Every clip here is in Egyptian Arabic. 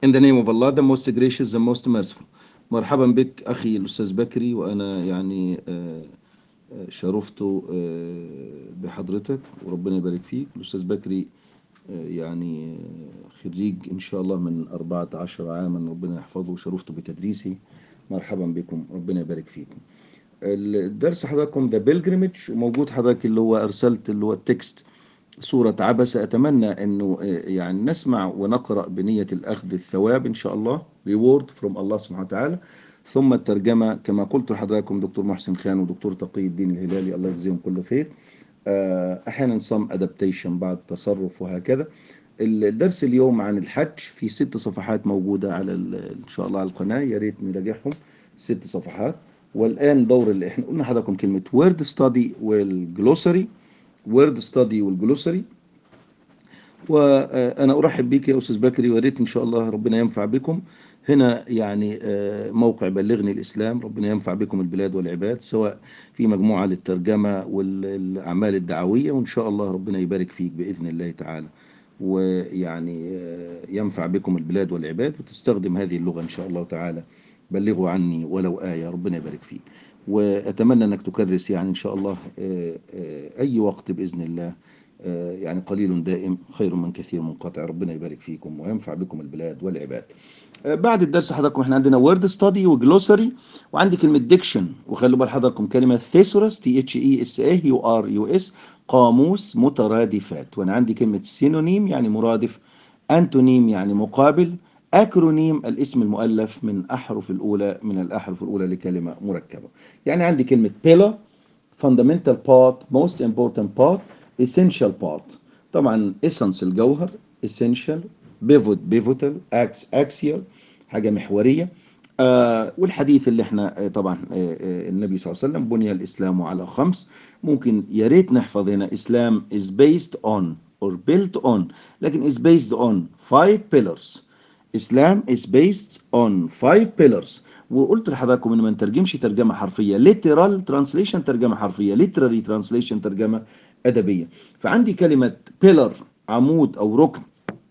In the name of Allah, the most gracious, the most merciful. مرحبا بك أخي الأستاذ بكري وأنا يعني آه، آه، شرفت آه، بحضرتك وربنا يبارك فيك الأستاذ بكري آه، يعني آه، خريج إن شاء الله من 14 عاما ربنا يحفظه وشرفت بتدريسي مرحبا بكم ربنا يبارك فيكم الدرس حضراتكم ذا بيلجريمج وموجود حضرتك اللي هو أرسلت اللي هو التكست سورة عبسة أتمنى أنه آه، يعني نسمع ونقرأ بنية الأخذ الثواب إن شاء الله reward from الله سبحانه وتعالى ثم الترجمة كما قلت لحضراتكم دكتور محسن خان ودكتور تقي الدين الهلالي الله يجزيهم كل خير آه، أحيانا some adaptation بعد تصرف وهكذا الدرس اليوم عن الحج في ست صفحات موجودة على ال- إن شاء الله على القناة يا ريت نراجعهم ست صفحات والآن دور اللي احنا قلنا لحضراتكم كلمة word study والجلوسري word study والجلوسري وانا ارحب بك يا استاذ بكري ويا ريت ان شاء الله ربنا ينفع بكم هنا يعني آه، موقع بلغني الاسلام ربنا ينفع بكم البلاد والعباد سواء في مجموعه للترجمه والاعمال الدعويه وان شاء الله ربنا يبارك فيك باذن الله تعالى ويعني آه، ينفع بكم البلاد والعباد وتستخدم هذه اللغه ان شاء الله تعالى بلغوا عني ولو ايه ربنا يبارك فيك واتمنى انك تكرس يعني ان شاء الله آه، آه، اي وقت باذن الله آه، يعني قليل دائم خير من كثير منقطع ربنا يبارك فيكم وينفع بكم البلاد والعباد آه، بعد الدرس حضراتكم احنا عندنا وورد ستادي وجلوسري وعندي كلمه ديكشن وخلوا بال حضراتكم كلمه ثيسورس تي اتش اي اس اي يو ار يو اس قاموس مترادفات وانا عندي كلمه سينونيم يعني مرادف انتونيم يعني مقابل اكرونيم الاسم المؤلف من احرف الاولى من الاحرف الاولى لكلمه مركبه يعني عندي كلمه pillar fundamental part most important part essential part طبعا essence الجوهر essential pivot pivotal ax axial حاجة محورية آه والحديث اللي احنا آه طبعا آه آه النبي صلى الله عليه وسلم بني الإسلام على خمس ممكن يا ريت نحفظ هنا إسلام is based on or built on لكن is based on five pillars Islam is based on five pillars وقلت لحضراتكم ان ما نترجمش ترجمه حرفيه literal translation ترجمه حرفيه literary translation ترجمه ادبيه فعندي كلمه pillar عمود او ركن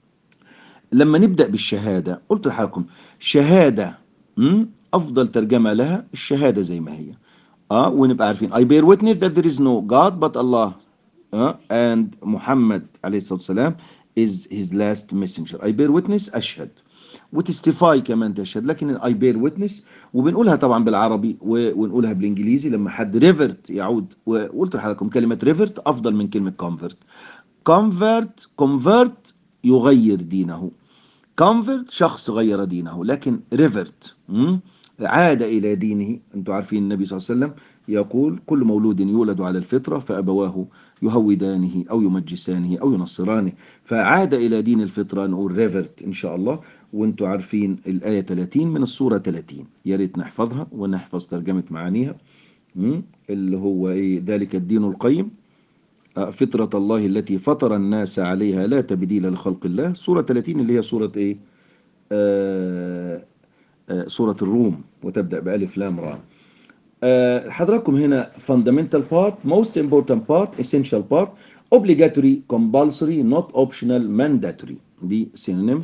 لما نبدا بالشهاده قلت لحضراتكم شهاده م? افضل ترجمه لها الشهاده زي ما هي اه ونبقى عارفين I bear witness that there is no God but Allah uh, and Muhammad عليه الصلاة والسلام is his last messenger I bear witness أشهد وتستيفاي كمان تشهد لكن I bear witness وبنقولها طبعا بالعربي و- ونقولها بالانجليزي لما حد ريفرت يعود وقلت لحضراتكم كلمة ريفرت أفضل من كلمة convert convert convert يغير دينه convert شخص غير دينه لكن revert م? عاد إلى دينه أنتم عارفين النبي صلى الله عليه وسلم يقول كل مولود يولد على الفطرة فأبواه يهودانه أو يمجسانه أو ينصرانه فعاد إلى دين الفطرة نقول revert إن شاء الله وانتم عارفين الآية 30 من السورة 30 يا ريت نحفظها ونحفظ ترجمة معانيها م? اللي هو إيه ذلك الدين القيم فطرة الله التي فطر الناس عليها لا تبديل لخلق الله سورة 30 اللي هي سورة ايه آه آه سورة الروم وتبدأ بألف لام را آه حضراتكم هنا fundamental part most important part essential part obligatory compulsory not optional mandatory دي synonyms